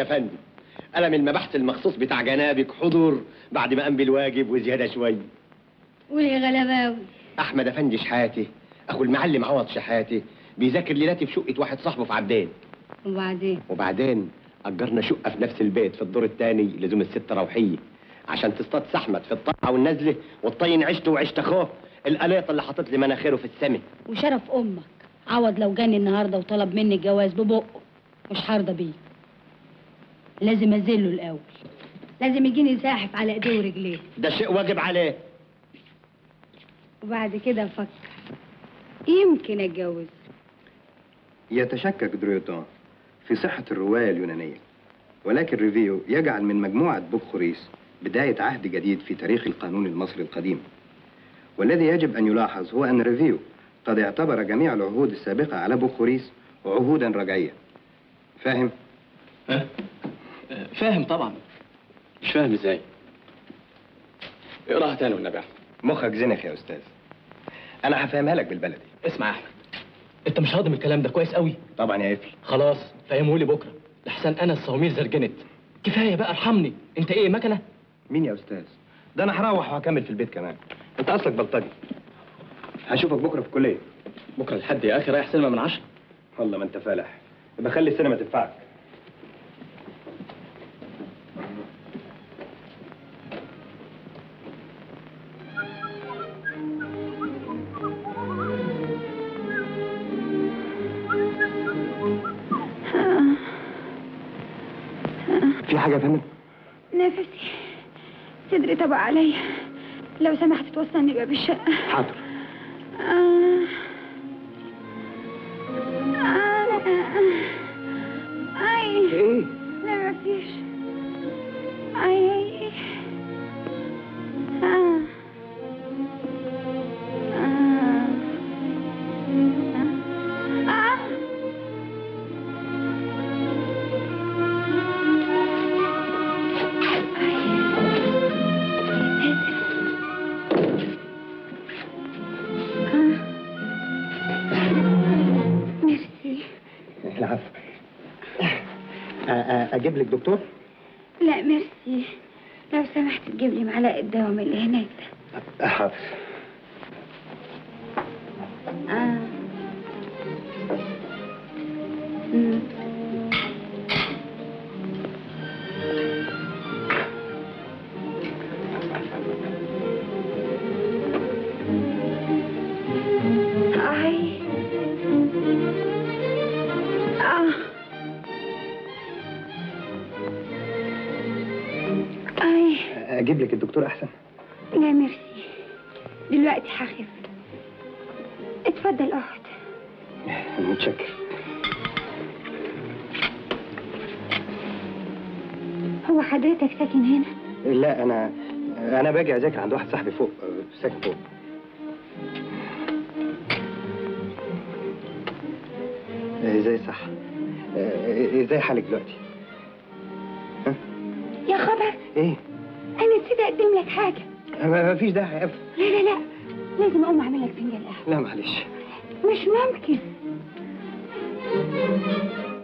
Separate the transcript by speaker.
Speaker 1: افندي انا من المبحث المخصوص بتاع جنابك حضور بعد ما قام بالواجب وزياده شويه
Speaker 2: قول يا غلباوي
Speaker 1: احمد افندي شحاته اخو المعلم عوض شحاته بيذاكر ليلاتي في شقه واحد صاحبه في عبدان
Speaker 2: وبعدين
Speaker 1: وبعدين اجرنا شقه في نفس البيت في الدور الثاني لزوم الست روحيه عشان تصطاد سحمت في الطلعه والنزله والطين عشته وعشت اخوه القليط اللي حاطط لي مناخيره في السماء
Speaker 2: وشرف امك عوض لو جاني النهارده وطلب مني الجواز ببقه مش هرضى بيه لازم اذله الاول لازم يجيني زاحف على ايديه ورجليه
Speaker 1: ده شيء واجب عليه
Speaker 2: وبعد كده افكر يمكن اتجوز
Speaker 3: يتشكك دريوتون في صحة الرواية اليونانية ولكن ريفيو يجعل من مجموعة بوخوريس بداية عهد جديد في تاريخ القانون المصري القديم والذي يجب أن يلاحظ هو أن ريفيو قد اعتبر جميع العهود السابقة على بوخوريس عهودا رجعية فاهم؟
Speaker 4: ها؟ آه، فاهم طبعا مش فاهم ازاي اقراها تاني والنبي يا احمد
Speaker 3: مخك زنخ يا أستاذ أنا هفهمها لك بالبلدي
Speaker 4: اسمع يا احمد انت مش هاضم الكلام ده كويس قوي
Speaker 3: طبعا يا قفل
Speaker 4: خلاص فهمه لي بكره لحسن انا الصواميل زرجنت كفايه بقى ارحمني انت ايه مكنه
Speaker 3: مين يا أستاذ؟ ده أنا هروح وهكمل في البيت كمان أنت أصلك بلطجي هشوفك بكرة في الكلية
Speaker 4: بكره الحد يا اخي رايح سينما من عشرة
Speaker 3: والله ما أنت فالح يبقى خلي السينما تنفعك في حاجة يا فندم؟
Speaker 5: نفسي صدري طبق عليا لو سمحت توصلني باب الشقة
Speaker 3: حاضر
Speaker 5: آه. آه. أي
Speaker 3: إيه؟
Speaker 5: لا مفيش أي أي آه. آه. آه. ميرسي
Speaker 3: العفو أ- أ- أجيب لك دكتور؟
Speaker 5: لا ميرسي لو سمحت تجيب لي معلقة دواء من اللي هناك ده
Speaker 3: حاضر
Speaker 5: آه. مم. أي آه. أي
Speaker 3: أجيب لك الدكتور أحسن؟
Speaker 5: لا ميرسي دلوقتي هخف اتفضل اقعد
Speaker 3: متشكر
Speaker 5: هو حضرتك ساكن هنا
Speaker 3: لا أنا أنا باجي أذاكر عند واحد صاحبي فوق أه، ساكن فوق آه، ازاي صح آه، ازاي حالك دلوقتي
Speaker 5: يا خبر
Speaker 3: ايه
Speaker 5: انا نسيت اقدم لك حاجه
Speaker 3: ما ما فيش داعي يا أبو.
Speaker 5: لا لا لا لازم اقوم اعمل لك فنجان قهوه
Speaker 3: لا معلش
Speaker 5: مش ممكن